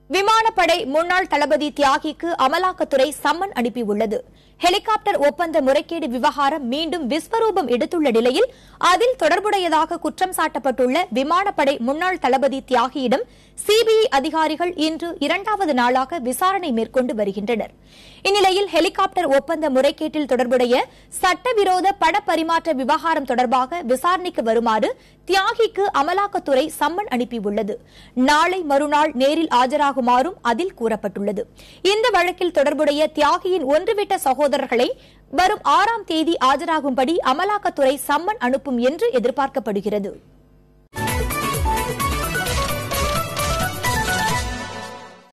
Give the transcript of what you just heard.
விமானப்படை முன்னாள் தளபதி தியாகிக்கு அமலாக்கத்துறை சம்மன் அனுப்பியுள்ளது ஹெலிகாப்டர் ஒப்பந்த முறைகேடு விவகாரம் மீண்டும் விஸ்வரூபம் எடுத்துள்ள நிலையில் அதில் தொடர்புடையதாக குற்றம் சாட்டப்பட்டுள்ள விமானப்படை முன்னாள் தளபதி தியாகியிடம் சிபிஐ அதிகாரிகள் இன்று இரண்டாவது நாளாக விசாரணை மேற்கொண்டு வருகின்றனர் இந்நிலையில் ஹெலிகாப்டர் ஒப்பந்த முறைகேட்டில் தொடர்புடைய சட்டவிரோத பணப்பரிமாற்ற விவகாரம் தொடர்பாக விசாரணைக்கு வருமாறு தியாகிக்கு அமலாக்கத்துறை சம்மன் அனுப்பியுள்ளது நாளை மறுநாள் நேரில் ஆஜராகுமாறும் அதில் கூறப்பட்டுள்ளது இந்த வழக்கில் தொடர்புடைய தியாகியின் ஒன்றுவிட்ட சகோதரர்களை வரும் ஆறாம் தேதி ஆஜராகும்படி அமலாக்கத்துறை சம்மன் அனுப்பும் என்று எதிர்பார்க்கப்படுகிறது